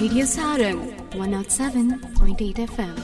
Radio Sarang 107.8 FM.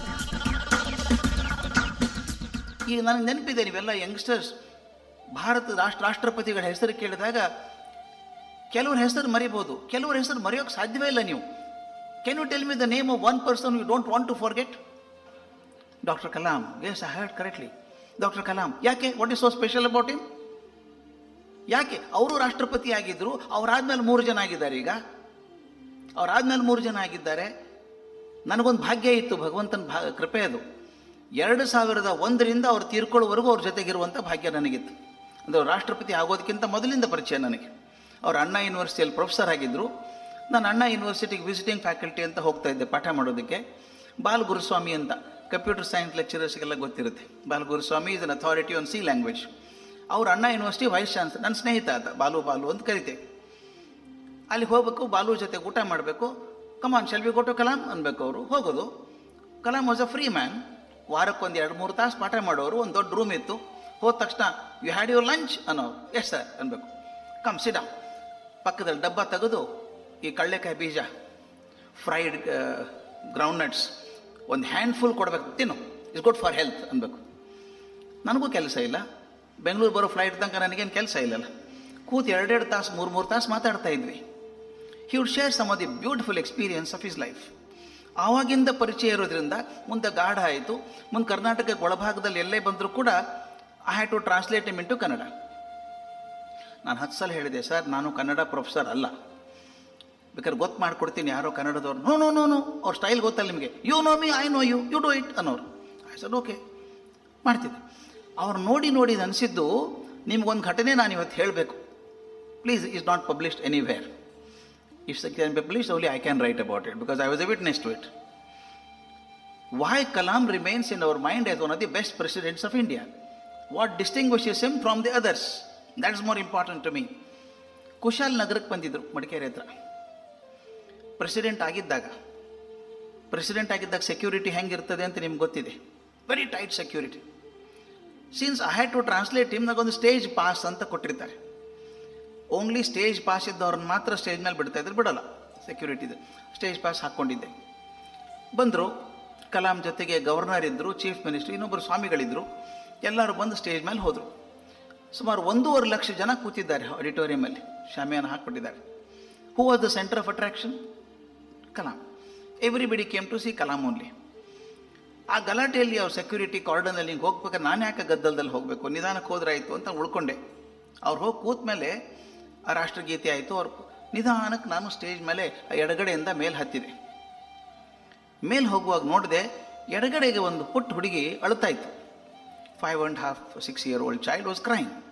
ಈಗ ನನಗೆ ನೆನಪಿದೆ ನೀವೆಲ್ಲ ಯಂಗ್ಸ್ಟರ್ಸ್ ಭಾರತ ರಾಷ್ಟ್ರ ರಾಷ್ಟ್ರಪತಿಗಳ ಹೆಸರು ಕೇಳಿದಾಗ ಕೆಲವ್ರ ಹೆಸರು ಮರಿಬೋದು ಕೆಲವ್ರ ಹೆಸರು ಮರೆಯೋಕೆ ಸಾಧ್ಯವೇ ಇಲ್ಲ ನೀವು can you tell me the name of one person you don't want to forget doctor Kalam yes I heard correctly doctor Kalam ಯಾಕೆ what is so special about him ಯಾಕೆ ಅವರು ರಾಷ್ಟ್ರಪತಿ ಆಗಿದ್ರು ಅವರಾದ್ಮೇಲೆ ಮೂರು ಜನ ಆಗಿದ್ದಾರೆ ಈಗ ಅವರಾದ್ಮೇಲೆ ಮೂರು ಜನ ಆಗಿದ್ದಾರೆ ನನಗೊಂದು ಭಾಗ್ಯ ಇತ್ತು ಭಗವಂತನ ಭಾ ಕೃಪೆ ಅದು ಎರಡು ಸಾವಿರದ ಒಂದರಿಂದ ಅವ್ರು ತೀರ್ಕೊಳ್ಳೋವರೆಗೂ ಅವ್ರ ಜೊತೆಗಿರುವಂಥ ಭಾಗ್ಯ ನನಗಿತ್ತು ಅಂದರೆ ಅವ್ರು ರಾಷ್ಟ್ರಪತಿ ಆಗೋದಕ್ಕಿಂತ ಮೊದಲಿಂದ ಪರಿಚಯ ನನಗೆ ಅವ್ರು ಅಣ್ಣಾ ಯೂನಿವರ್ಸಿಟಿಯಲ್ಲಿ ಪ್ರೊಫೆಸರ್ ಆಗಿದ್ದರು ನಾನು ಅಣ್ಣಾ ಯೂನಿವರ್ಸಿಟಿಗೆ ವಿಸಿಟಿಂಗ್ ಫ್ಯಾಕಲ್ಟಿ ಅಂತ ಹೋಗ್ತಾ ಇದ್ದೆ ಪಾಠ ಮಾಡೋದಕ್ಕೆ ಬಾಲ್ ಗುರುಸ್ವಾಮಿ ಅಂತ ಕಂಪ್ಯೂಟರ್ ಸೈನ್ಸ್ ಲೆಕ್ಚರರ್ಸ್ಗೆಲ್ಲ ಗೊತ್ತಿರುತ್ತೆ Bal Guruswamy is an authority on C language ಅವ್ರು ಅಣ್ಣಾ ಯೂನಿವರ್ಸಿಟಿ ವೈಸ್ ಚಾನ್ಸಲರ್ ನನ್ನ ಸ್ನೇಹಿತ ಆತ ಬಾಲು ಬಾಲು ಅಂತ ಕರಿತೇವೆ ಅಲ್ಲಿ ಹೋಗ್ಬೇಕು ಬಾಲು ಜೊತೆ ಊಟ ಮಾಡಬೇಕು ಕಮಾನ್ ಶೆಲ್ವಿ ಕೊಟ್ಟು ಕಲಾಂ ಅನ್ಬೇಕು ಅವರು ಹೋಗೋದು Kalam was a free man ವಾರಕ್ಕೊಂದು ಎರಡು ಮೂರು ತಾಸು ಪಾಠ ಮಾಡೋರು ಒಂದು ದೊಡ್ಡ ರೂಮ್ ಇತ್ತು ಹೋದ ತಕ್ಷಣ ಯು ಹ್ಯಾಡ್ ಯುವರ್ ಲಂಚ್ ಅನ್ನೋರು ಎಸ್ ಸರ್ ಅನ್ಬೇಕು ಕಮ್ ಸಿಡ ಪಕ್ಕದಲ್ಲಿ ಡಬ್ಬ ತೆಗೆದು ಈ ಕಳ್ಳೆಕಾಯಿ ಬೀಜ ಫ್ರೈಡ್ ಗ್ರೌಂಡ್ ನಟ್ಸ್ ಒಂದು ಹ್ಯಾಂಡ್ಫುಲ್ ಕೊಡಬೇಕು ತಿನ್ನು ಇಸ್ ಗುಡ್ ಫಾರ್ ಹೆಲ್ತ್ ಅನ್ಬೇಕು ನನಗೂ ಕೆಲಸ ಇಲ್ಲ ಬೆಂಗಳೂರು ಬರೋ ಫ್ಲೈಟ್ ತನಕ ನನಗೇನು ಕೆಲಸ ಇಲ್ಲಲ್ಲ ಕೂತು ಎರಡೆರಡು ತಾಸು ಮೂರು ಮೂರು ತಾಸು ಮಾತಾಡ್ತಾ ಇದ್ವಿ he would share some of the beautiful experience of his life ಆವಾಗಿಂದ ಪರಿಚಯ ಇರೋದ್ರಿಂದ ಮುಂದೆ ಗಾಢ ಆಯಿತು ಮುಂದೆ ಕರ್ನಾಟಕಕ್ಕೆ ಒಳಭಾಗದಲ್ಲಿ ಎಲ್ಲೇ ಬಂದರೂ ಕೂಡ I had to translate him into Kannada ನಾನು ಹತ್ತು ಸಲ ಹೇಳಿದೆ ಸರ್ ನಾನು ಕನ್ನಡ ಪ್ರೊಫೆಸರ್ ಅಲ್ಲ ಬೇಕಾದ್ರೆ ಗೊತ್ತು ಮಾಡ್ಕೊಡ್ತೀನಿ ಯಾರೋ ಕನ್ನಡದವ್ರು ನೋ ನೋ ನೋ ನೋ ಅವ್ರ ಸ್ಟೈಲ್ ಗೊತ್ತಲ್ಲ ನಿಮಗೆ you know me I know you you do it ಅನ್ನೋರು ಐ ಸರ್ ಓಕೆ ಮಾಡ್ತಿದ್ದೆ ಅವ್ರು ನೋಡಿ ನೋಡಿ ಅನಿಸಿದ್ದು ನಿಮ್ಗೊಂದು ಘಟನೆ ನಾನು ಇವತ್ತು ಹೇಳಬೇಕು please is not published anywhere if can be published only I can write about it because I was a witness to it why Kalam remains in our mind as one of the best presidents of India. What distinguishes him from the others? That is more important to me. ಕುಶಾಲ್ ನಗರಕ್ಕೆ ಬಂದಿದ್ರು ಮಡಿಕೇರಿ ಹತ್ರ president ಆಗಿದ್ದಾಗ president ಆಗಿದ್ದಾಗ security ಹೆಂಗಿರ್ತದೆ ಅಂತ ನಿಮ್ಗೆ ಗೊತ್ತಿದೆ very tight security since I had to translate him ಒಂದು ಸ್ಟೇಜ್ ಪಾಸ್ ಅಂತ ಕೊಟ್ಟಿರ್ತಾರೆ ಓನ್ಲಿ ಸ್ಟೇಜ್ ಪಾಸ್ ಇದ್ದವ್ರನ್ನ ಮಾತ್ರ ಸ್ಟೇಜ್ ಮೇಲೆ ಬಿಡ್ತಾ ಇದ್ರೆ ಬಿಡೋಲ್ಲ ಸೆಕ್ಯೂರಿಟಿದು ಸ್ಟೇಜ್ ಪಾಸ್ ಹಾಕ್ಕೊಂಡಿದ್ದೆ ಬಂದರು ಕಲಾಂ ಜೊತೆಗೆ ಗವರ್ನರ್ ಇದ್ದರು ಚೀಫ್ ಮಿನಿಸ್ಟರ್ ಇನ್ನೊಬ್ಬರು ಸ್ವಾಮಿಗಳಿದ್ದರು ಎಲ್ಲರೂ ಬಂದು ಸ್ಟೇಜ್ ಮೇಲೆ ಹೋದರು ಸುಮಾರು ಒಂದೂವರೆ ಲಕ್ಷ ಜನ ಕೂತಿದ್ದಾರೆ ಆಡಿಟೋರಿಯಮಲ್ಲಿ ಶಾಮಿಯಾನ ಹಾಕ್ಬಿಟ್ಟಿದ್ದಾರೆ who was the centre of attraction Kalam everybody came to see Kalam only ಆ ಗಲಾಟೆಯಲ್ಲಿ ಅವ್ರ ಸೆಕ್ಯೂರಿಟಿ ಕಾರ್ಡನಲ್ಲಿ ಹಿಂಗೆ ಹೋಗ್ಬೇಕಾದ್ರೆ ನಾನು ಯಾಕೆ ಗದ್ದಲದಲ್ಲಿ ಹೋಗಬೇಕು ನಿಧಾನಕ್ಕೆ ಹೋದ್ರಾಯ್ತು ಅಂತ ಉಳ್ಕೊಂಡೆ ಅವ್ರು ಹೋಗಿ ಕೂತ ಮೇಲೆ ಆ ರಾಷ್ಟ್ರಗೀತೆ ಆಯಿತು ಅವ್ರು ನಿಧಾನಕ್ಕೆ ನಾನು ಸ್ಟೇಜ್ ಮೇಲೆ ಆ ಎಡಗಡೆಯಿಂದ ಮೇಲೆ ಹತ್ತಿದೆ ಮೇಲೆ ಹೋಗುವಾಗ ನೋಡಿದೆ ಎಡಗಡೆಗೆ ಒಂದು ಪುಟ್ಟ ಹುಡುಗಿ ಅಳ್ತಾ ಇತ್ತು five and half six year old child was crime